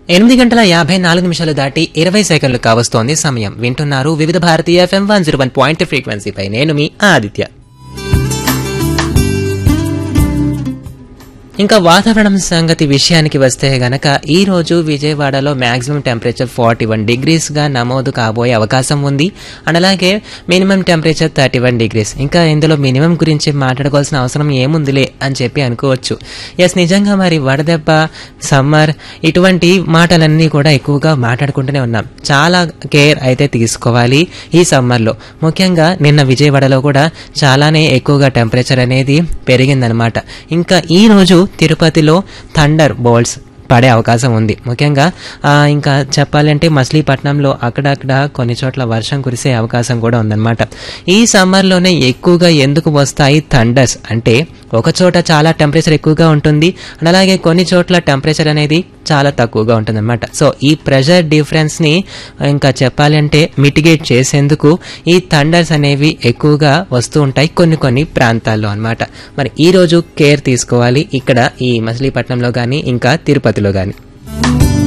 ఎనిమిది గంటల యాభై నాలుగు నిమిషాలు దాటి ఇరవై సెకండ్లు కావస్తోంది సమయం వింటున్నారు Vividh Bharati FM one zero one point ఫ్రీక్వెన్సీపై నేను మీ ఆదిత్య ఇంకా వాతావరణం సంగతి విషయానికి వస్తే గనక ఈ రోజు విజయవాడలో maximum temperature forty one degrees గా నమోదు కాబోయే అవకాశం ఉంది అండ్ అలాగే minimum temperature thirty one degrees ఇంకా ఇందులో మినిమం గురించి మాట్లాడుకోవాల్సిన అవసరం ఏముందిలే అని చెప్పి అనుకోవచ్చు ఎస్ నిజంగా మరి వడదెబ్బ సమ్మర్ ఇటువంటి మాటలన్నీ కూడా ఎక్కువగా మాట్లాడుకుంటూనే ఉన్నాం చాలా కేర్ అయితే తీసుకోవాలి ఈ సమ్మర్లో ముఖ్యంగా నిన్న విజయవాడలో కూడా చాలానే ఎక్కువగా టెంపరేచర్ అనేది పెరిగిందనమాట ఇంకా ఈ రోజు తిరుపతిలో థండర్ బోల్ట్స్ పడే అవకాశం ఉంది ముఖ్యంగా ఆ, ఇంకా చెప్పాలంటే మచిలీపట్నంలో అక్కడక్కడ కొన్ని చోట్ల వర్షం కురిసే అవకాశం కూడా ఉందన్నమాట ఈ సమ్మర్లోనే ఎక్కువగా ఎందుకు వస్తాయి థండర్స్ అంటే ఒక చోట చాలా టెంపరేచర్ ఎక్కువగా ఉంటుంది అండ్ అలాగే కొన్ని చోట్ల టెంపరేచర్ అనేది చాలా తక్కువగా ఉంటుందన్నమాట సో ఈ ప్రెషర్ డిఫరెన్స్ ని ఇంకా చెప్పాలంటే మిటిగేట్ చేసేందుకు ఈ థండర్స్ అనేవి ఎక్కువగా వస్తూ ఉంటాయి కొన్ని కొన్ని ప్రాంతాల్లో అన్నమాట మరి ఈ రోజు కేర్ తీసుకోవాలి ఇక్కడ ఈ మచిలీపట్నంలో కానీ ఇంకా తిరుపతిలో కానీ